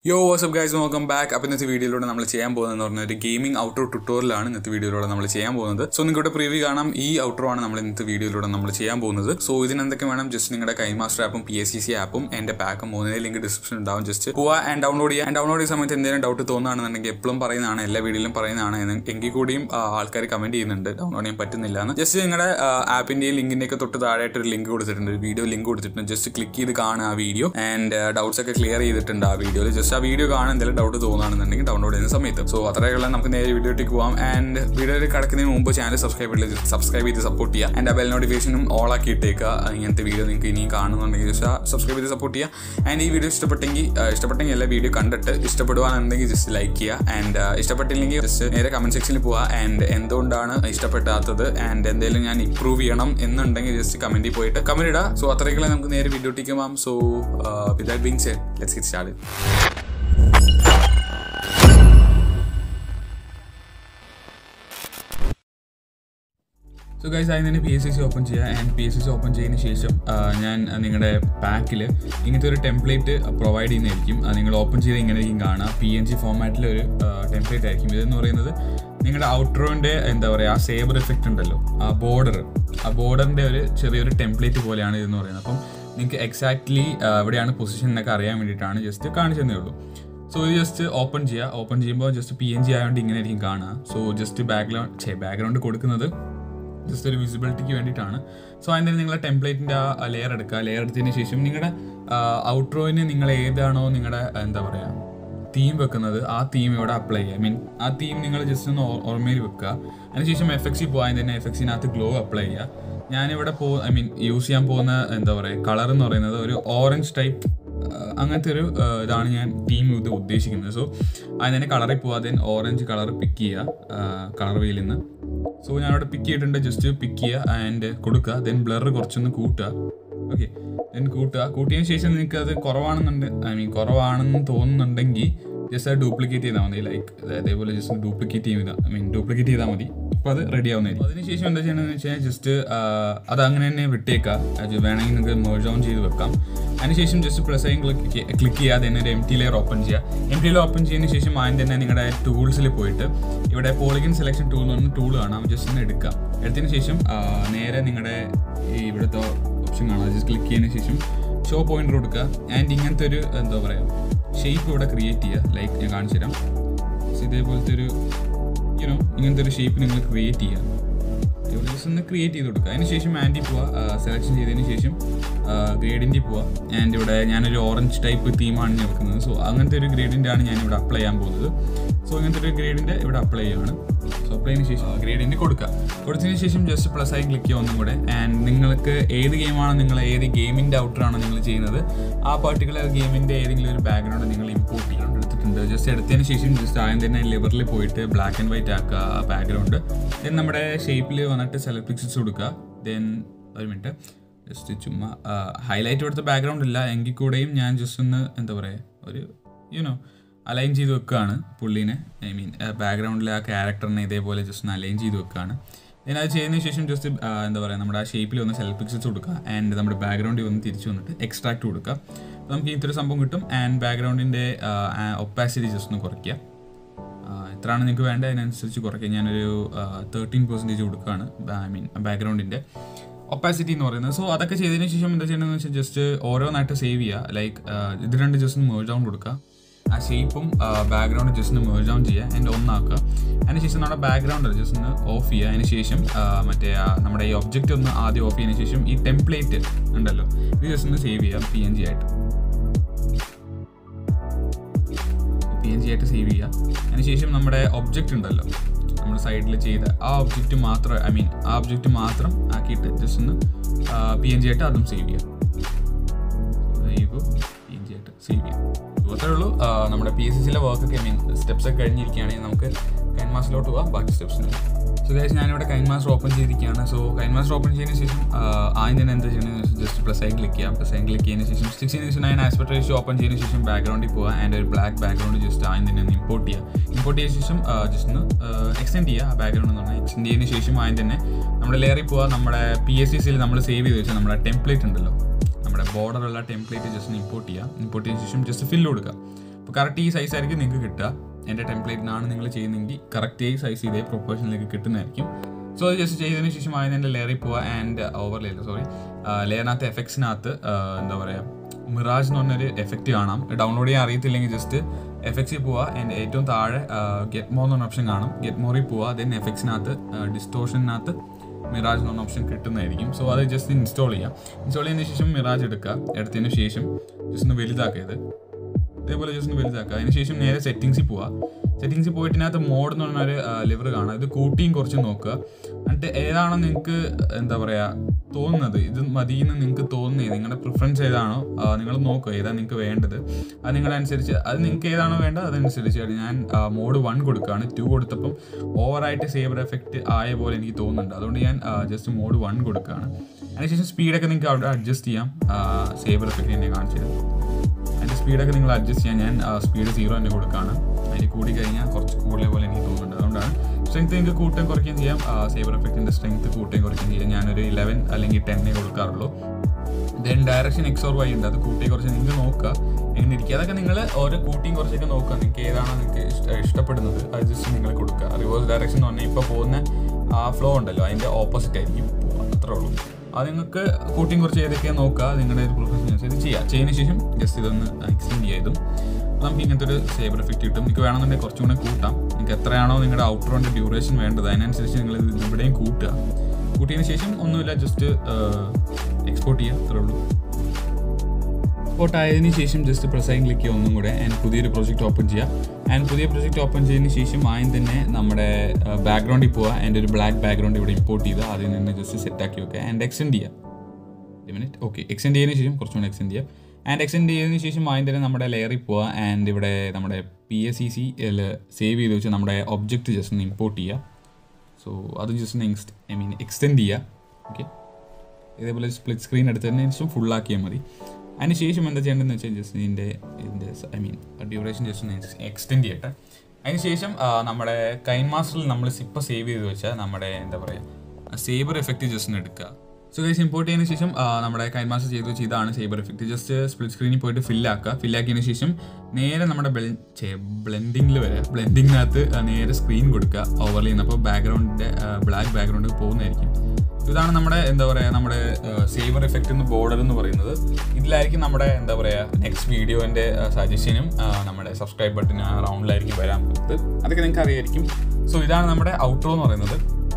യോ WhatsApp guys welcome back അപ്പോൾ ഇന്നത്തെ വീഡിയോയിലൂടെ നമ്മൾ ചെയ്യാൻ പോകുന്നതെന്ന് പറഞ്ഞാൽ ഒരു ഗെയിമിംഗ് ഔട്ട്ഡോർ ട്യൂട്ടോറിയലാണ് ഇന്നത്തെ വീഡിയോയിലൂടെ നമ്മൾ ചെയ്യാൻ പോകുന്നത് സോ നിങ്ങളുടെ പ്രിവ്യൂ കാണാം ഈ ഔട്ട്ഡോർ ആണ് നമ്മൾ ഇന്നത്തെ വീഡിയോയിലൂടെ നമ്മൾ ചെയ്യാൻ പോകുന്നത് സോ ഇതിനെന്തൊക്കെ വേണം ജസ്റ്റ് നിങ്ങളുടെ കൈമാസ്റ്റർ ആപ്പും പി എസ് സി സി ആപ്പും എൻ്റെ പാക്കും മൂന്നിനെ ലിങ്ക് ഡിസ്ക്രിപ്ഷൻ ഉണ്ടാവും ജസ്റ്റ് പോവാ ആൻഡ് ഡൗൺലോഡ് ചെയ്യുക ആൻഡ് ഡൗൺലോഡ് ചെയ്യുന്ന സമയത്ത് എന്തെങ്കിലും ഡൗട്ട് തോന്നുകയാണെന്നുണ്ടെങ്കിൽ എപ്പോഴും പറയുന്നതാണ് എല്ലാ വീഡിയോയിലും പറയുന്നതാണ് എന്ന് എങ്കിൽ കൂടിയും ആൾക്കാർ കമന്റ് ചെയ്യുന്നുണ്ട് ഡൗൺലോഡ് ചെയ്യാൻ പറ്റുന്നില്ല എന്ന് ജസ്റ്റ് നിങ്ങളുടെ ആപ്പിന്റെയും ലിങ്കിന്റെ ഒക്കെ തൊട്ട് താഴെയായിട്ട് ഒരു ലിങ്ക് കൊടുത്തിട്ടുണ്ട് ഒരു വീഡിയോ ലിങ്ക് കൊടുത്തിട്ടുണ്ട് ജസ്റ്റ് ക്ലിക്ക് ചെയ്ത് കാണുക ആ വീഡിയോ ആൻഡ് ഡൗട്ട്സ് ഒക്കെ ക്ലിയർ ചെയ്തിട്ടുണ്ട് ആ വീഡിയോയിൽ ജസ്റ്റ് ആ വീഡിയോ കാണാൻ എന്തെങ്കിലും ഡൗട്ട് തോന്നുകയാണെന്നുണ്ടെങ്കിൽ ഡൗൺലോഡ് ചെയ്യുന്ന സമയത്ത് സോ അത്രയുള്ള നമുക്ക് നേരെ വീഡിയോയിലേക്ക് പോകാം ആൻഡ് വീഡിയോയിൽ കിടക്കുന്നതിന് മുമ്പ് ചാനൽ സബ്സ്ക്രൈബ് ചെയ്ത് സബ്സ്ക്രൈബ് ചെയ്ത് സപ്പോർട്ട് ചെയ്യുക ആൻഡ് ആ ബെൽ നോട്ടിഫിക്കേഷനും ഓൾ ആക്കി ഇട്ടേക്കുക ഇങ്ങനത്തെ വീഡിയോ നിങ്ങൾക്ക് ഇനിയും കാണുന്നുണ്ടെങ്കിൽ ജസ്റ്റ് സബ്സ്ക്രൈബ് ചെയ്ത് സപ്പോർട്ട് ചെയ്യുക ആൻഡ് ഈ വീഡിയോ ഇഷ്ടപ്പെട്ടെങ്കിൽ ആ, ഇഷ്ടപ്പെട്ടെങ്കിൽ എല്ലാ വീഡിയോ കണ്ടിട്ട് ഇഷ്ടപ്പെടുവാണെന്നുണ്ടെങ്കിൽ ജസ്റ്റ് ലൈക്ക് ചെയ്യുക ആൻഡ് ഇഷ്ടപ്പെട്ടില്ലെങ്കിൽ ജസ്റ്റ് നേരെ കമന്റ് സെക്ഷനിൽ പോവുക ആൻഡ് എന്തുകൊണ്ടാണ് ഇഷ്ടപ്പെടാത്തത് ആൻഡ് എന്തെങ്കിലും ഞാൻ ഇമ്പ്രൂവ് ചെയ്യണം എന്നുണ്ടെങ്കിൽ ജസ്റ്റ് കമന്റിൽ പോയിട്ട് കമന്റ് ഇടുക സോ അത്രയൊക്കെ നമുക്ക് നേരെ വീഡിയോട്ടിക്ക് പോകാം so with being said let's get start so guys ആദ്യം തന്നെ P S C C open ചെയ്യുക and P S C C open ചെയ്തതിന് ശേഷം ആ, ഞാൻ ആ, നിങ്ങളുടെ പാക്കിൽ ഇങ്ങനത്തെ ഒരു ടെംപ്ലേറ്റ് പ്രൊവൈഡ് ചെയ്യുന്നതായിരിക്കും അത് നിങ്ങൾ ഓപ്പൺ ചെയ്ത് ഇങ്ങനെ ആയിരിക്കും കാണുക പി എൻ ജി ഫോമാറ്റിലെ ഒരു ടെംപ്ലേറ്റ് ആയിരിക്കും ഇതെന്ന് പറയുന്നത് നിങ്ങളുടെ ഔട്ട്രോൻ്റെ എന്താ പറയുക ആ സേബർ എഫക്റ്റ് ഉണ്ടല്ലോ ആ ബോർഡർ ആ ബോർഡറിൻ്റെ ഒരു ചെറിയൊരു ടെംപ്ലേറ്റ് പോലെയാണ് ഇതെന്ന് പറയുന്നത് അപ്പം നിങ്ങൾക്ക് എക്സാക്ട്ലി എവിടെയാണ് പൊസിഷൻ എന്നൊക്കെ അറിയാൻ വേണ്ടിയിട്ടാണ് ജസ്റ്റ് കാണിച്ചു തന്നേ ഉള്ളൂ സോ ഇത് ജസ്റ്റ് ഓപ്പൺ ചെയ്യുക ഓപ്പൺ ചെയ്യുമ്പോൾ ജസ്റ്റ് പി എൻ ജി ആയതുകൊണ്ട് ഇങ്ങനെ ആയിരിക്കും കാണുക സോ ജസ്റ്റ് ബാക്ക്ഗ്രൗണ്ട് ഛേ ബാക്ക്ഗ്രൗണ്ട് കൊടുക്കുന്നത് ജസ്റ്റ് ഒരു വിസിബിലിറ്റിക്ക് വേണ്ടിയിട്ടാണ് സോ അതിൻ്റെ നിങ്ങൾ ടെംപ്ലേറ്റിൻ്റെ ആ ലെയർ എടുക്കുക ലെയർ എടുത്തതിന് ശേഷം നിങ്ങളുടെ ഔട്ട്രോയിന് നിങ്ങൾ ഏതാണോ നിങ്ങളുടെ എന്താ പറയുക തീം വെക്കുന്നത് ആ തീം ഇവിടെ അപ്ലൈ ചെയ്യുക ഐ മീൻ ആ തീം നിങ്ങൾ ജസ്റ്റ് ഒന്ന് ഓ- ഓർമ്മയിൽ വെക്കുക അതിനുശേഷം എഫ് എക്സിൽ പോകാൻ തന്നെ എഫ് എക്സിനകത്ത് ഗ്ലോ അപ്ലൈ ചെയ്യുക ഞാനിവിടെ പോ ഐ മീൻ യൂസ് ചെയ്യാൻ പോകുന്ന എന്താ പറയുക കളർ എന്ന് പറയുന്നത് ഒരു ഓറഞ്ച് ടൈപ്പ് അങ്ങനത്തെ ഒരു ആ, ഇതാണ് ഞാൻ ടീം ഇത് ഉദ്ദേശിക്കുന്നത് സോ അതിന് തന്നെ കളറിൽ പോവാതെ ഓറഞ്ച് കളർ പിക്ക് ചെയ്യുക കളർ വീലിൽ നിന്ന് സോ ഞാനിവിടെ പിക്ക് ചെയ്തിട്ടുണ്ട് ജസ്റ്റ് പിക്ക് ചെയ്യുക ആൻഡ് കൊടുക്കുക ദെൻ ബ്ലർ കുറച്ചൊന്ന് കൂട്ടുക ഓക്കെ ദെൻ കൂട്ടുക കൂട്ടിയതിന് ശേഷം നിങ്ങൾക്ക് അത് കുറവാണെന്നുണ്ട് ഐ മീൻ കുറവാണെന്ന് തോന്നുന്നുണ്ടെങ്കിൽ ജസ്റ്റ് അത് ഡ്യൂപ്ലിക്കേറ്റ് ചെയ്താൽ മതി ലൈക്ക് അതേപോലെ ജസ്റ്റ് ഡ്യൂപ്ലിക്കേറ്റ് ചെയ്താൽ ഐ മീൻ ഡ്യൂപ്ലിക്കേറ്റ് ചെയ്താൽ മതി അപ്പോൾ അത് റെഡി ആവുന്നതായിരിക്കും അതിനുശേഷം എന്താ ചെയ്യണമെന്ന് വെച്ചാൽ ജസ്റ്റ് അത് അങ്ങനെ തന്നെ വിട്ടേക്കുക അത് വേണമെങ്കിൽ നിങ്ങൾക്ക് മേർജ് ഓൺ ചെയ്ത് വെക്കാം അതിനുശേഷം ജസ്റ്റ് പ്രസ് ചെയ്യും ക്ലിക്ക് ക്ലിക്ക് ചെയ്യുക അതിന് ഒരു എം ടി ലെയർ ഓപ്പൺ ചെയ്യുക എം ടി ലെയർ ഓപ്പൺ ചെയ്തതിന് ശേഷം ആദ്യം തന്നെ നിങ്ങളുടെ ടൂൾസിൽ പോയിട്ട് ഇവിടെ പോളിഗൻ സെലക്ഷൻ ടൂൾ എന്ന് പറഞ്ഞ ടൂൾ കാണാം ജസ്റ്റ് ഒന്ന് എടുക്കുക എടുത്തതിന് ശേഷം ആ, നേരെ നിങ്ങളുടെ ഈ ഇവിടുത്തെ ഓപ്ഷൻ കാണാം ജസ്റ്റ് ക്ലിക്ക് ചെയ്തതിന് ശേഷം ഷോ പോയിന്റർ കൊടുക്കുക ആൻഡ് ഇങ്ങനത്തെ ഒരു എന്താ പറയുക ഷേപ്പ് ഇവിടെ ക്രിയേറ്റ് ചെയ്യുക ലൈക്ക് ഞാൻ കാണിച്ചു തരാം So ഇതേപോലത്തെ ഒരു യുനോ ഇങ്ങനത്തെ ഒരു ഷേപ്പ് നിങ്ങൾ ക്രിയേറ്റ് ചെയ്യുക ഇവിടെ ജസ്റ്റ് ഒന്ന് ക്രിയേറ്റ് ചെയ്ത് കൊടുക്കുക അതിന് ശേഷം ആൻറ്റി പോവുക സെലക്ഷൻ ചെയ്തതിന് ശേഷം ഗ്രേഡിൻ്റെ പോവുക ആൻഡ് ഇവിടെ ഞാനൊരു ഓറഞ്ച് ടൈപ്പ് തീമാണ് ഞാൻ വെക്കുന്നത് സോ അങ്ങനത്തെ ഒരു ഗ്രേഡിൻ്റെ ആണ് ഞാൻ ഇവിടെ അപ്ലൈ ചെയ്യാൻ പോകുന്നത് സോ ഇങ്ങനത്തെ ഒരു ഗ്രേഡിൻ്റെ ഇവിടെ അപ്ലൈ ചെയ്യുകയാണ് സോ അപ്ലൈ ചെയ്തതിന് ശേഷം ഗ്രേഡിൻ്റെ കൊടുക്കുക കൊടുത്തതിന് ശേഷം ജസ്റ്റ് പ്ലസ് ആയി ക്ലിക്ക് ചെയ്യുക ഒന്നും കൂടെ ആൻഡ് നിങ്ങൾക്ക് ഏത് ഗെയിമാണ് നിങ്ങൾ ഏത് ഗെയിമിൻ്റെ ഔട്ടറാണ് നിങ്ങൾ ചെയ്യുന്നത് ആ പർട്ടിക്കുലർ ഗെയിമിൻ്റെ ഏതെങ്കിലും ഒരു ബാക്ക്ഗ്രൗണ്ട് നിങ്ങൾ ഇമ്പോർട്ട് ചെയ്യാൻ എടുത്തിട്ടുണ്ട് ജസ്റ്റ് എടുത്തതിന് ശേഷം ജസ്റ്റ് ആദ്യം തന്നെ ലിവറിൽ പോയിട്ട് ബ്ലാക്ക് ആൻഡ് വൈറ്റ് ആക്കുക ആ ബാക്ക്ഗ്രൗണ്ട് ദെൻ നമ്മുടെ ഷേപ്പിൽ വന്നിട്ട് സെലക്ട് പിക്സൽസ് കൊടുക്കുക ദെൻ ഒരു മിനിറ്റ് ജസ്റ്റ് ചുമ്മാ ഹൈലൈറ്റ് കൊടുത്ത ബാക്ക്ഗ്രൗണ്ട് ഇല്ല എങ്കിൽ കൂടെയും ഞാൻ ജസ്റ്റ് ഒന്ന് എന്താ പറയുക ഒരു യുനോ അലൈൻ ചെയ്ത് വെക്കുകയാണ് പുള്ളീനെ ഐ മീൻ ബാക്ക്ഗ്രൗണ്ടിലെ ആ ക്യാരക്ടറിനെ ഇതേപോലെ ജസ്റ്റ് ഒന്ന് അലൈൻ ചെയ്ത് വെക്കുകയാണ് then അത് ചെയ്തതിന് ശേഷം ജസ്റ്റ് എന്താ പറയുക നമ്മുടെ ആ ഷേപ്പിൽ ഒന്ന് സെൽഫ് പിക്സൽസ് കൊടുക്കുക ആൻഡ് നമ്മുടെ ബാക്ക്ഗ്രൗണ്ടിൽ ഒന്ന് തിരിച്ചു വന്നിട്ട് എക്സ്ട്രാക്ട് കൊടുക്കുക അപ്പോൾ നമുക്ക് ഇങ്ങനത്തെ ഒരു സംഭവം കിട്ടും ആൻഡ് ബാക്ക്ഗ്രൗണ്ടിൻ്റെ ഒപ്പാസിറ്റി ജസ്റ്റ് ഒന്ന് കുറയ്ക്കുക ആ, എത്രയാണ് നിങ്ങൾക്ക് വേണ്ടത് അതിനനുസരിച്ച് കുറയ്ക്കുക ഞാനൊരു തേർട്ടീൻ പെർസെൻറ്റേജ് കൊടുക്കുകയാണ് ഐ മീൻ ബാക്ക്ഗ്രൗണ്ടിൻ്റെ ഒപ്പാസിറ്റി എന്ന് പറയുന്നത് സോ അതൊക്കെ ചെയ്തതിന് ശേഷം എന്താ ചെയ്യേണ്ടതെന്ന് വെച്ചാൽ ജസ്റ്റ് ഓരോന്നായിട്ട് സേവ് ചെയ്യുക ലൈക്ക് ഇത് രണ്ട് ജസ്റ്റ് ഒന്ന് മേർജ് ഡൗൺ കൊടുക്കുക ആ ഷേപ്പും ബാക്ക്ഗ്രൗണ്ട് ജസ്റ്റ് ഒന്ന് മേർജ് ഡൗൺ ചെയ്യുക ആൻഡ് ഒന്നാക്കുക അതിനുശേഷം നമ്മുടെ ബാക്ക്ഗ്രൗണ്ട് ജസ്റ്റ് ഒന്ന് ഓഫ് ചെയ്യുക അതിന് ശേഷം ആ, മറ്റേ ആ നമ്മുടെ ഈ ഒബ്ജക്റ്റ് ഒന്ന് ആദ്യം ഓഫ് ചെയ്തതിന് ശേഷം ഈ ടെംപ്ലേറ്റ് ഉണ്ടല്ലോ ഇത് ജസ്റ്റ് ഒന്ന് സേവ് ചെയ്യാം പി എൻ ജി ആയിട്ട് പി എൻ ജി ആയിട്ട് സേവ് ചെയ്യുക അതിനുശേഷം നമ്മുടെ ഒബ്ജക്റ്റ് ഉണ്ടല്ലോ നമ്മൾ സൈഡിൽ ചെയ്ത ആ ഒബ്ജക്റ്റ് മാത്രം ഐ മീൻ ആ ഒബ്ജക്റ്റ് മാത്രം ആക്കിയിട്ട് ജസ്റ്റ് ഒന്ന് പി എൻ ജി ആയിട്ട് അതും സേവ് ചെയ്യുക പി എൻ ജി ആയിട്ട് സേവ് ചെയ്യാം So, അത്രേ ഉള്ളൂ ആ, നമ്മുടെ പി എസ് സിയിലെ വർക്കൊക്കെ ഐ മീൻ സ്റ്റെപ്സ് ഒക്കെ കഴിഞ്ഞിരിക്കുകയാണെങ്കിൽ നമുക്ക് കൈൻ മാസ്റ്ററിലോട്ട് പോവാം ബാക്കി സ്റ്റെപ്സിന് സോ ഗൈസ് ഞാനിവിടെ കൈൻ മാസ്റ്റർ ഓപ്പൺ ചെയ്തിരിക്കുകയാണ് സോ കൈൻ മാസ്റ്റർ ഓപ്പൺ ചെയ്തതിന് ശേഷം ആ, ആദ്യം തന്നെ എന്താ ചെയ്യണമെന്ന് ജസ്റ്റ് പ്ലസ് ആയി ക്ലിക്ക് ചെയ്യാം പ്ലസ് ആയി ക്ലിക്ക് ചെയ്തതിന് ശേഷം സിക്സ്റ്റീൻ ഇൻസ് നയൻ ആസ്പെക്ട് റേഷ്യോ ഓപ്പൺ ചെയ്തതിന് ശേഷം ബാക്ക്ഗ്രൗണ്ടിൽ പോവുക ആൻഡ് ഒരു ബ്ലാക്ക് ബാക്ക്ഗ്രൗണ്ട് ജസ്റ്റ് ആദ്യം തന്നെ ഒന്ന് ഇമ്പോർട്ട് ചെയ്യുക ഇമ്പോർട്ട് ചെയ്ത ശേഷം ജസ്റ്റ് ഒന്ന് എക്സ്റ്റെൻഡ് ചെയ്യുക ആ ബാക്ക്ഗ്രൗണ്ട് എന്ന് പറഞ്ഞാൽ എക്സ്റ്റെൻഡ് ചെയ്തതിന് ശേഷം ആദ്യം തന്നെ നമ്മുടെ ലെയറിൽ പോവുക നമ്മുടെ പി എസ് സി സിയിൽ നമ്മൾ സേവ് ചെയ്ത് വെച്ചാൽ നമ്മുടെ ടെംപ്ലേറ്റ് ഉണ്ടല്ലോ നമ്മുടെ ബോർഡറുള്ള ടെംപ്ലേറ്റ് ജസ്റ്റ് ഇമ്പോർട്ട് ചെയ്യുക ഇമ്പോർട്ട് ചെയ്ത ശേഷം ജസ്റ്റ് ഫില്ല് കൊടുക്കുക അപ്പോൾ കറക്റ്റ് ഈ സൈസ് ആയിരിക്കും നിങ്ങൾക്ക് കിട്ടുക എൻ്റെ ടെംപ്ലേറ്റിനാണ് നിങ്ങൾ ചെയ്യുന്നതെങ്കിൽ കറക്റ്റ് ഈ സൈസ് ഇതേ പ്രൊപ്പോർഷനിലേക്ക് കിട്ടുന്നതായിരിക്കും സോ അത് ജസ്റ്റ് ചെയ്തതിന് ശേഷം ആദ്യം എൻ്റെ ലെയറിൽ പോവുക ആൻഡ് ഓവർ ലെയർ സോറി ലെയറിനകത്ത് എഫക്ട്സിനകത്ത് എന്താ പറയുക മിറാജ് എന്ന് പറഞ്ഞൊരു എഫക്റ്റ് കാണാം ഡൗൺലോഡ് ചെയ്യാൻ അറിയത്തില്ലെങ്കിൽ ജസ്റ്റ് എഫക്ട്സിൽ പോവുക ആൻഡ് ഏറ്റവും താഴെ ഗെറ്റ് മോർ എന്ന് പറഞ്ഞ ഓപ്ഷൻ കാണും ഗെറ്റ് മോറിൽ പോവുക ദെൻ എഫക്ട്സിനകത്ത് ഡിസ്റ്റോഷനകത്ത് മിറാജ് എന്ന് പറഞ്ഞ ഓപ്ഷൻ കിട്ടുന്നതായിരിക്കും സോ അത് ജസ്റ്റ് ഇൻസ്റ്റാൾ ചെയ്യാം ഇൻസ്റ്റാൾ ചെയ്തതിന് ശേഷം മിറാജ് എടുക്കുക എടുത്തതിന് ശേഷം ജസ്റ്റ് ഒന്ന് വലുതാക്കിയത് ഇതേപോലെ ജസ്റ്റ് ഒന്ന് വലുതാക്കുക അതിന് ശേഷം നേരെ സെറ്റിങ്സിൽ പോവുക സെറ്റിങ്സിൽ പോയിട്ട് ഇതിനകത്ത് മോഡ് എന്ന് പറഞ്ഞൊരു ലിവർ കാണാം ഇത് കൂട്ടിയും കുറച്ച് നോക്കുക എന്നിട്ട് ഏതാണോ നിങ്ങൾക്ക് എന്താ പറയുക തോന്നുന്നത് ഇത് മതി എന്ന് നിങ്ങൾക്ക് തോന്നുന്നത് നിങ്ങളുടെ പ്രിഫറൻസ് ഏതാണോ നിങ്ങൾ നോക്കുക ഏതാണ് നിങ്ങൾക്ക് വേണ്ടത് അത് നിങ്ങളുടെ അനുസരിച്ച് അത് നിങ്ങൾക്ക് ഏതാണോ വേണ്ടത് അതനുസരിച്ച് ഞാൻ മോഡ് വൺ കൊടുക്കുകയാണ് ടു കൊടുത്തപ്പം ഓവറായിട്ട് സേവർ എഫക്റ്റ് ആയ പോലെ എനിക്ക് തോന്നുന്നുണ്ട് അതുകൊണ്ട് ഞാൻ ജസ്റ്റ് മോഡ് വൺ കൊടുക്കുകയാണ് അതിനുശേഷം സ്പീഡൊക്കെ നിങ്ങൾക്ക് അവിടെ അഡ്ജസ്റ്റ് ചെയ്യാം സേവർ എഫക്റ്റ് എന്നെ കാണിച്ചത് അതിൻ്റെ സ്പീഡൊക്കെ നിങ്ങൾ അഡ്ജസ്റ്റ് ചെയ്യാൻ ഞാൻ സ്പീഡ് സീറോ തന്നെ കൊടുക്കുകയാണ് അതിൽ കൂടി കഴിഞ്ഞാൽ കുറച്ച് കൂടുതൽ പോലെ എനിക്ക് തോന്നുന്നുണ്ട് അതുകൊണ്ടാണ് സ്ട്രെങ്ത് നിങ്ങൾക്ക് കൂട്ടുകയും കുറയ്ക്കുകയും ചെയ്യാം സേവർ എഫക്റ്റിൻ്റെ സ്ട്രെങ്ത് കൂട്ടുകയും കുറയ്ക്കുകയും ചെയ്യാം ഞാനൊരു ഇലവൻ അല്ലെങ്കിൽ ടെന്നേ കൊടുക്കാറുള്ളൂ then direction X or Y ഉണ്ട് അത് കൂട്ടി കുറച്ച് നിങ്ങൾ നോക്കുക എങ്ങനെ ഇരിക്കുക അതൊക്കെ നിങ്ങൾ ഓരോ കൂട്ടിയും കുറച്ചൊക്കെ നോക്കുക നിങ്ങൾക്ക് ഏതാണോ നിങ്ങൾക്ക് ഇഷ്ട ഇഷ്ടപ്പെടുന്നത് അത് ജസ്റ്റ് നിങ്ങൾ കൊടുക്കുക റിവേഴ്സ് ഡയറക്ഷൻ എന്ന് പറഞ്ഞാൽ ഇപ്പോൾ പോകുന്ന ആ ഫ്ലോ ഉണ്ടല്ലോ അതിൻ്റെ ഓപ്പോസിറ്റ് ആയിരിക്കും അത്രേ ഉള്ളൂ അത് നിങ്ങൾക്ക് കൂട്ടിയും കുറച്ച് ഏതൊക്കെയാണ് നോക്കുക നിങ്ങളുടെ ഒരു പ്രിഫറൻസ് അനുസരിച്ച് ചെയ്യുക ചെയ്തതിന് ശേഷം ജസ്റ്റ് ഇതൊന്ന് എക്സ്റ്റെൻഡ് ചെയ്തും നമുക്ക് ഇങ്ങനത്തെ ഒരു സേബർ എഫക്റ്റ് കിട്ടും നിങ്ങൾക്ക് വേണമെന്നുണ്ടെങ്കിൽ കുറച്ചും കൂടെ കൂട്ടാം നിങ്ങൾക്ക് എത്രയാണോ നിങ്ങളുടെ ഔട്ട്റോൻ്റെ ഡ്യൂറേഷൻ വേണ്ടത് അതിനനുസരിച്ച് നിങ്ങൾ ഇത് ഇവിടെയും കൂട്ടുക കൂട്ടിയതിന് ശേഷം ഒന്നുമില്ല ജസ്റ്റ് എക്സ്പോർട്ട് ചെയ്യുക അത്രേ ഉള്ളൂ എക്സ്പോർട്ട് ആയതിനു ശേഷം ജസ്റ്റ് പ്രസൈൻ ക്ലിക്ക് ചെയ്യുക ഒന്നും കൂടെ ആൻഡ് പുതിയൊരു പ്രൊജക്റ്റ് ഓപ്പൺ ചെയ്യുക ആൻഡ് പുതിയ പ്രൊജക്റ്റ് ഓപ്പൺ ചെയ്തതിന് ശേഷം ആദ്യം തന്നെ നമ്മുടെ ബാക്ക്ഗ്രൗണ്ടിൽ പോവുക ആൻഡ് ഒരു ബ്ലാക്ക് ബാക്ക്ഗ്രൗണ്ട് ഇവിടെ ഇമ്പോർട്ട് ചെയ്ത് അതിൽ നിന്ന് ജസ്റ്റ് സെറ്റ് ആക്കി വെക്കുക ആൻഡ് എക്സ്റ്റെൻഡ് ചെയ്യുക മിനിറ്റ് ഓക്കെ എക്സ്റ്റെൻഡ് ചെയ്തതിന് ശേഷം കുറച്ചും കൂടെ എക്സ്റ്റെൻഡ് ചെയ്യുക ആൻഡ് എക്സ്റ്റെൻഡ് ചെയ്തതിന് ശേഷം ആദ്യം തന്നെ നമ്മുടെ ലെയറിൽ പോവുക ആൻഡ് ഇവിടെ നമ്മുടെ P S C C save ചെയ്ത് വെച്ച് നമ്മുടെ ഒബ്ജക്റ്റ് ജസ്റ്റ് ഒന്ന് ഇമ്പോർട്ട് ചെയ്യുക സോ അത് ജസ്റ്റ് ഒന്ന് എക്സ്റ്റ് ഐ മീൻ എക്സ്റ്റെൻഡ് ചെയ്യുക ഓക്കെ ഇതേപോലെ സ്പ്ലിറ്റ് സ്ക്രീൻ എടുത്തതിന് ശേഷം ഫുള്ളാക്കിയാൽ മതി അതിന് ശേഷം എന്താ ചെയ്യേണ്ടതെന്ന് വെച്ചാൽ ജസ്റ്റ് ഇതിൻ്റെ ഇതിൻ്റെ ഐ മീൻ ഡ്യൂറേഷൻ ജസ്റ്റ് ഒന്ന് എക്സ്റ്റെൻഡ് ചെയ്യട്ടെ അതിന് ശേഷം നമ്മുടെ കൈൻ മാസ്റ്ററിൽ നമ്മൾ ഇപ്പോൾ സേവ് ചെയ്ത് വെച്ചാൽ നമ്മുടെ എന്താ പറയുക സേബർ എഫക്റ്റ് ജസ്റ്റ് ഒന്ന് എടുക്കുക സോ ഗൈസ് ഇമ്പോർട്ട് ചെയ്തതിന് ശേഷം നമ്മുടെ കൈൻ മാസ്റ്റർ ചെയ്ത് വെച്ച് ഇതാണ് സേബർ എഫക്റ്റ് ജസ്റ്റ് സ്പ്ലിറ്റ് സ്ക്രീനിൽ പോയിട്ട് ഫില്ലാക്കുക ഫില്ലാക്കിയതിന് ശേഷം നേരെ നമ്മുടെ ബെൽ ബ്ലെൻഡിങ്ങിൽ വരിക ബ്ലെൻഡിങ്ങിനകത്ത് നേരെ സ്ക്രീൻ കൊടുക്കുക ഓവർലി അപ്പോൾ ബാക്ക്ഗ്രൗണ്ടിൻ്റെ ബ്ലാക്ക് ബാക്ക്ഗ്രൗണ്ട് പോകുന്നതായിരിക്കും ഇതാണ് നമ്മുടെ എന്താ പറയുക നമ്മുടെ സേവർ എഫക്റ്റ് എന്ന് ബോർഡർ എന്ന് പറയുന്നത് ഇതിലായിരിക്കും നമ്മുടെ എന്താ പറയുക നെക്സ്റ്റ് വീഡിയോൻ്റെ സജഷനും നമ്മുടെ സബ്സ്ക്രൈബ് ബട്ടൺ റൗണ്ടിലായിരിക്കും വരാൻ പോകുന്നത് അതൊക്കെ നിങ്ങൾക്ക് അറിയായിരിക്കും സോ ഇതാണ് നമ്മുടെ ഔട്ട്രോ എന്ന് പറയുന്നത്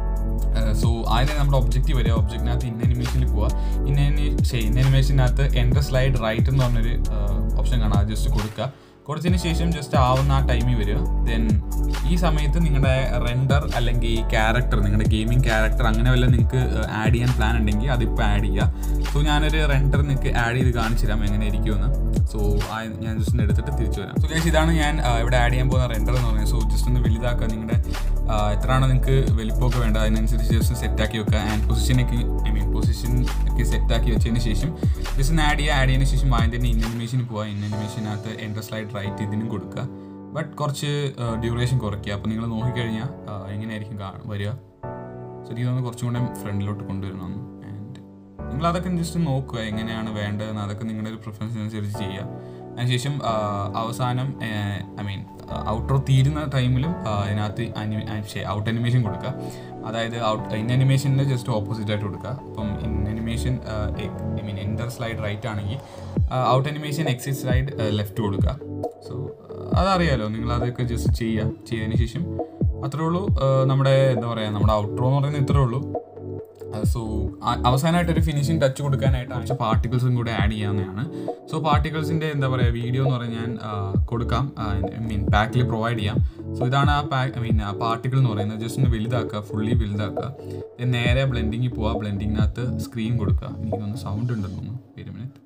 സോ ആദ്യം നമ്മുടെ ഒബ്ജക്റ്റീവ് വരിക ഒബ്ജക്റ്റിനകത്ത് ഇൻ അനിമേഷനിൽ പോവുക ഇൻ ഇൻ അനിമേഷനകത്ത് എൻ്റർ സ്ലൈഡ് റൈറ്റ് എന്ന് പറഞ്ഞൊരു ഓപ്ഷൻ കാണാം അത് ജസ്റ്റ് കൊടുക്കുക കൊടുത്തതിന് ശേഷം ജസ്റ്റ് ആവുന്ന ആ ടൈമിൽ വരിക ദെൻ ഈ സമയത്ത് നിങ്ങളുടെ റെൻഡർ അല്ലെങ്കിൽ ക്യാരക്ടർ നിങ്ങളുടെ ഗെയിമിംഗ് ക്യാരക്ടർ അങ്ങനെ വല്ല നിങ്ങൾക്ക് ആഡ് ചെയ്യാൻ പ്ലാൻ ഉണ്ടെങ്കിൽ അതിപ്പോൾ ആഡ് ചെയ്യുക സോ ഞാനൊരു റെൻഡർ നിങ്ങൾക്ക് ആഡ് ചെയ്ത് കാണിച്ചു തരാം എങ്ങനെ ഇരിക്കുമെന്ന് സോ ഞാൻ ജസ്റ്റ് എടുത്തിട്ട് തിരിച്ചു വരാം സോ ഗൈസ് ഇതാണ് ഞാൻ ഇവിടെ ആഡ് ചെയ്യാൻ പോകുന്ന റെൻഡർ എന്ന് പറയുന്നത് സോ ജസ്റ്റ് ഒന്ന് വലുതാക്കുക നിങ്ങളുടെ എത്രയാണോ നിങ്ങൾക്ക് വലിപ്പമൊക്കെ വേണ്ടത് അതിനനുസരിച്ച് ജസ്റ്റ് സെറ്റാക്കി വെക്കുക ആൻഡ് പൊസിഷനൊക്കെ ഐ മീൻ പൊസിഷൻ ഒക്കെ സെറ്റാക്കി വെച്ചതിന് ശേഷം ജസ്റ്റ് ഒന്ന് ആഡ് ചെയ്യുക ആഡ് ചെയ്തതിന് ശേഷം ആദ്യം തന്നെ ഇൻ അനിമേഷനിൽ പോവുക ഇൻ അനിമേഷനകത്ത് എൻ്റർ സ്ലൈഡ് റൈറ്റ് ഇതിനും കൊടുക്കുക ബട്ട് കുറച്ച് ഡ്യൂറേഷൻ കുറയ്ക്കുക അപ്പോൾ നിങ്ങൾ നോക്കിക്കഴിഞ്ഞാൽ എങ്ങനെയായിരിക്കും വരിക സോ ഇതൊന്ന് കുറച്ചും കൂടെ ഫ്രണ്ടിലോട്ട് കൊണ്ടുവരണം ആൻഡ് നിങ്ങൾ അതൊക്കെ ജസ്റ്റ് നോക്കുക എങ്ങനെയാണ് വേണ്ടതെന്ന് അതൊക്കെ നിങ്ങളുടെ ഒരു പ്രിഫറൻസ് അനുസരിച്ച് ചെയ്യുക അതിനുശേഷം അവസാനം ഐ മീൻ ഔട്ട്റോ തീരുന്ന ടൈമിലും അതിനകത്ത് ഔട്ട് അനിമേഷൻ കൊടുക്കുക അതായത് ഔട്ട് ഇൻ അനിമേഷൻ്റെ ജസ്റ്റ് ഓപ്പോസിറ്റ് ആയിട്ട് കൊടുക്കുക അപ്പം in animation I mean enter slide right ആണെങ്കിൽ out animation exit slide left കൊടുക്കുക സോ അതറിയാലോ നിങ്ങൾ അതൊക്കെ ജസ്റ്റ് ചെയ്യുക ചെയ്തതിന് ശേഷം അത്രേ ഉള്ളൂ നമ്മുടെ എന്താ പറയുക നമ്മുടെ ഔട്ട്റോ എന്ന് പറയുന്നത് ഇത്രേ ഉള്ളൂ സോ അവസാനമായിട്ട് ഒരു ഫിനിഷിംഗ് ടച്ച് കൊടുക്കാനായിട്ട് ആവശ്യം പാർട്ടിക്കിൾസും കൂടെ ആഡ് ചെയ്യാവുന്നതാണ് സോ പാർട്ടിക്കിൾസിൻ്റെ എന്താ പറയുക വീഡിയോ എന്ന് പറഞ്ഞാൽ ഞാൻ കൊടുക്കാം ഐ മീൻ പാക്കിൽ പ്രൊവൈഡ് ചെയ്യാം സോ ഇതാണ് ആ പാക്ക് ഐ മീൻ ആ പാർട്ടിക്കിൾ എന്ന് പറയുന്നത് ജസ്റ്റ് ഒന്ന് വലുതാക്കുക ഫുള്ളി വലുതാക്കുക നേരെ ബ്ലെൻഡിങ്ങിൽ പോവുക ബ്ലെൻഡിങ്ങിനകത്ത് സ്ക്രീൻ കൊടുക്കുക എനിക്കൊന്ന് സൗണ്ട് ഉണ്ടെന്ന് തോന്നുന്നു ഒരു മിനിറ്റ്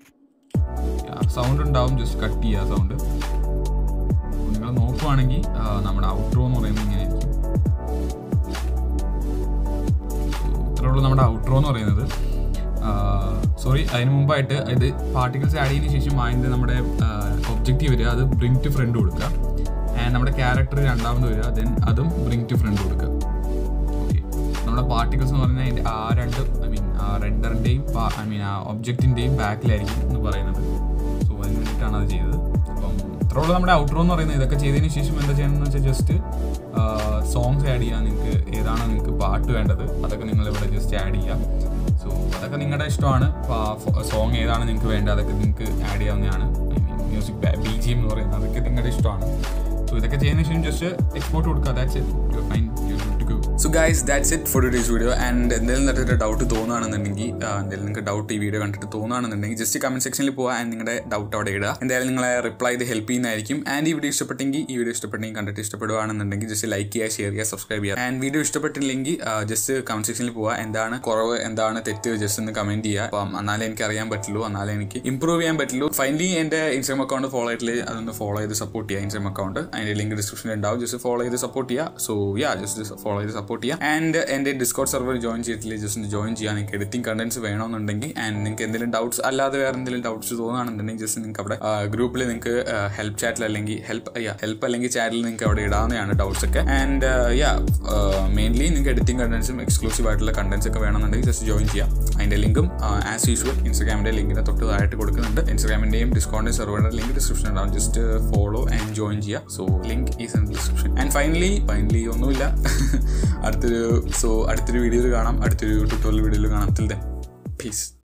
സൗണ്ട് ഉണ്ടാവും ജസ്റ്റ് കട്ട് ചെയ്യുക സൗണ്ട് നിങ്ങൾ നോക്കുവാണെങ്കിൽ നമ്മുടെ ഔട്ട്റോ എന്ന് പറയുന്നത് ഇങ്ങനെ ആയിരിക്കും ഇത്രേ ഉള്ളൂ നമ്മുടെ ഔട്ട്റോ എന്ന് പറയുന്നത് സോറി അതിന് മുമ്പായിട്ട് ഇത് പാർട്ടിക്കിൾസ് ആഡ് ചെയ്തതിന് ശേഷം അതിൻ്റെ നമ്മുടെ ഒബ്ജക്റ്റീവ് വരിക അത് ബ്രിങ് ടു ഫ്രണ്ട് കൊടുക്കുക ആൻഡ് നമ്മുടെ ക്യാരക്ടർ രണ്ടാമത് വരിക ദെൻ അതും ബ്രിങ് ടു ഫ്രണ്ട് കൊടുക്കുക ഓക്കെ നമ്മുടെ പാർട്ടിക്കിൾസ് എന്ന് പറഞ്ഞാൽ അതിൻ്റെ ആ രണ്ട് ഐ മീൻ ആ റെൻഡറിൻ്റെയും ഐ മീൻ ആ ഒബ്ജക്റ്റിൻ്റെയും ബാക്കിലായിരിക്കും എന്ന് പറയുന്നത് സോ അതിന് വേണ്ടിയിട്ടാണ് അത് ചെയ്തത് അപ്പം അത്രേ ഉള്ളൂ നമ്മുടെ ഔട്ട്റോ എന്ന് പറയുന്നത് ഇതൊക്കെ ചെയ്തതിന് ശേഷം എന്താ ചെയ്യണമെന്ന് വെച്ചാൽ ജസ്റ്റ് സോങ്സ് ആഡ് ചെയ്യാൻ നിങ്ങൾക്ക് ഏതാണ് നിങ്ങൾക്ക് പാട്ട് വേണ്ടത് അതൊക്കെ നിങ്ങൾ ഇവിടെ ജസ്റ്റ് ആഡ് ചെയ്യാം സോ അതൊക്കെ നിങ്ങളുടെ ഇഷ്ടമാണ് സോങ് ഏതാണ് നിങ്ങൾക്ക് വേണ്ടത് അതൊക്കെ നിങ്ങൾക്ക് ആഡ് ചെയ്യാവുന്നതാണ് I mean music B G M എന്ന് പറയുന്നത് അതൊക്കെ നിങ്ങളുടെ ഇഷ്ടമാണ് സോ ഇതൊക്കെ ചെയ്യുന്ന ശേഷം ജസ്റ്റ് എക്സ്പോർട്ട് കൊടുക്കുക that's it fine to go so guys that's it for today's video and എന്തെങ്കിലും തരത്തിൽ ഡൗട്ട് തോന്നുകയാണെന്നുണ്ടെങ്കിൽ എന്തെങ്കിലും നിങ്ങൾക്ക് ഡൗട്ട് ഈ വീഡിയോ കണ്ടിട്ട് തോന്നുകയാണെന്നുണ്ടെങ്കിൽ ജസ്റ്റ് കമന്റ് സെക്ഷനിൽ പോവുക ആൻഡ് നിങ്ങളുടെ ഡൗട്ട് അവിടെ ഇടുക എന്തായാലും നിങ്ങളെ റിപ്ലൈ ചെയ്ത് ഹെൽപ്പ് ചെയ്യുന്നതായിരിക്കും ആൻഡ് ഈ വീഡിയോ ഇഷ്ടപ്പെട്ടെങ്കിൽ ഈ വീഡിയോ ഇഷ്ടപ്പെട്ടെങ്കിൽ കണ്ടിട്ട് ഇഷ്ടപ്പെടുകയാണെന്നുണ്ടെങ്കിൽ ജസ്റ്റ് ലൈക്ക് ചെയ്യുക ഷെയർ ചെയ്യുക സബ്സ്ക്രൈബ് ചെയ്യുക ആൻഡ് വീഡിയോ ഇഷ്ടപ്പെട്ടില്ലെങ്കിൽ ജസ്റ്റ് കമന്റ് സെക്ഷനിൽ പോവുക എന്താണ് കുറവ് എന്താണ് തെറ്റ് ജസ്റ്റ് ഒന്ന് കമന്റ് ചെയ്യുക അപ്പം എന്നാലേ എനിക്ക് അറിയാൻ പറ്റുള്ളൂ എന്നാലേ എനിക്ക് ഇമ്പ്രൂവ് ചെയ്യാൻ പറ്റുള്ളൂ ഫൈനലി എൻ്റെ ഇൻസ്റ്റാഗ്രാം അക്കൗണ്ട് ഫോളോ ചെയ്തിട്ട് അതൊന്ന് ഫോളോ ചെയ്ത് സപ്പോർട്ട് ചെയ്യുക ഇൻസ്റ്റാഗ്രാം അക്കൗണ്ട് അതിന്റെ ലിങ്ക് ഡിസ്ക്രിപ്ഷനിൽ ഉണ്ടാവും ജസ്റ്റ് ഫോളോ ചെയ്ത് സപ്പോർട്ട് ചെയ്യുക സോ യാ ജസ്റ്റ് ഫോളോ ചെയ്ത് സപ്പോർട്ട് ചെയ്യുക ആൻഡ് എൻ്റെ ഡിസ്കോഡ് സെർവർ ജോയിൻ ചെയ്തിട്ടില്ല ജസ്റ്റ് ഒന്ന് ജോയിൻ ചെയ്യാൻ നിങ്ങൾക്ക് എഡിറ്റിംഗ് കണ്ടന്റ്സ് വേണമെന്നുണ്ടെങ്കിൽ ആൻഡ് നിങ്ങൾക്ക് എന്തെങ്കിലും ഡൗട്ട്സ് അല്ലാതെ വേറെ എന്തെങ്കിലും ഡൗട്ട്സ് തോന്നുകയാണെന്നുണ്ടെങ്കിൽ ജസ്റ്റ് നിങ്ങൾക്ക് അവിടെ ഗ്രൂപ്പിൽ നിങ്ങൾക്ക് ഹെൽപ്പ് ചാറ്റിൽ അല്ലെങ്കിൽ ഹെൽപ്പ് യാ ഹെൽപ്പ് അല്ലെങ്കിൽ ചാറ്റിൽ നിങ്ങൾക്ക് അവിടെ ഇടാവുന്നതാണ് ഡൗട്ട്സ് ഒക്കെ ആൻഡ് യാ മെയിൻലി നിങ്ങൾക്ക് എഡിറ്റിംഗ് കണ്ടന്റ്സും എക്സ്ക്ലൂസീവ് ആയിട്ടുള്ള കണ്ടന്റ്സ് ഒക്കെ വേണമെന്നുണ്ടെങ്കിൽ ജസ്റ്റ് ജോയിൻ ചെയ്യാം അതിന്റെ ലിങ്കും ആസ് യൂഷ്വൽ ഇൻസ്റ്റാഗ്രാമിന്റെ ലിങ്കിന്റെ തൊട്ട് താഴായിട്ട് കൊടുക്കുന്നുണ്ട് ഇൻസ്റ്റാഗ്രാമിന്റെയും ഡിസ്കൗണ്ട് സെർവറിന്റെ ലിങ്ക് ഡിസ്ക്രിപ്ഷൻ ഉണ്ടാവും ജസ്റ്റ് ഫോളോ ആൻഡ് ജോയിൻ ചെയ്യുക so link is in description and finally finally ഒന്നുമില്ല അടുത്തൊരു സോ അടുത്തൊരു വീഡിയോയിൽ കാണാം അടുത്തൊരു ട്യൂട്ടോറിയൽ വീഡിയോയിൽ കാണാം ടിൽ ദെൻ പീസ്